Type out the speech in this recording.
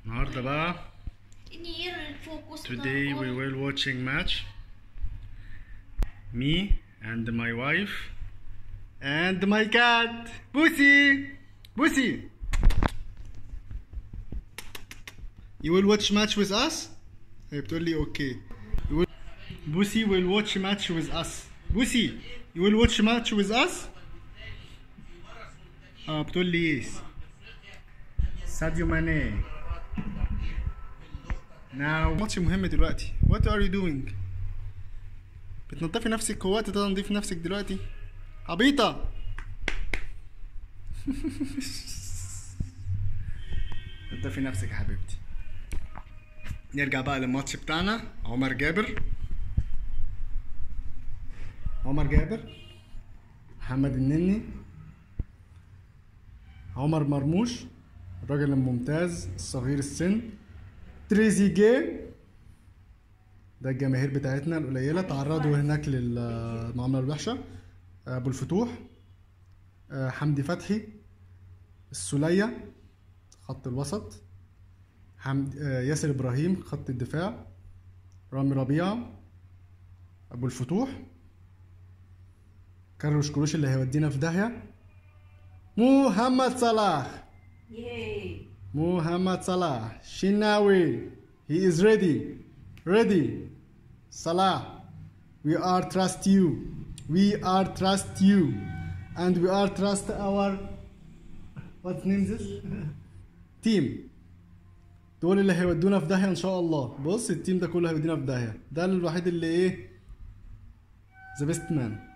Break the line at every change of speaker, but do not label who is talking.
النهارده بقى
Ini hier fokus
today we will watching match me and my wife and my cat Pussy Pussy You will watch match with us هي بتقول لي اوكي You will... Pussy will watch match with us Pussy you will watch match with us اه بتقول لي يس ساديو ماني Now ماتش مهم دلوقتي What are you doing؟ بتنضفي نفسك هو وقت تنظيف نفسك دلوقتي عبيطة نضفي نفسك يا حبيبتي نرجع بقى للماتش بتاعنا عمر جابر عمر جابر محمد النني عمر مرموش الراجل الممتاز الصغير السن تريزيجيه ده الجماهير بتاعتنا القليلة تعرضوا هناك للمعاملة الوحشة أبو الفتوح آه، حمدي فتحي السولية خط الوسط حمد آه، ياسر إبراهيم خط الدفاع رامي ربيعة أبو الفتوح كاروش كروش اللي هيودينا في داهية محمد صلاح
Yay.
Muhammad Salah, Shinawi, he is ready, ready. Salah, we are trust you, we are trust you, and we are trust our what name this team. دول اللي هيودونا في داهية إن شاء الله. بص التيم ده كله هيودينا في داهية. ده الوحيد اللي إيه ذا بيست مان.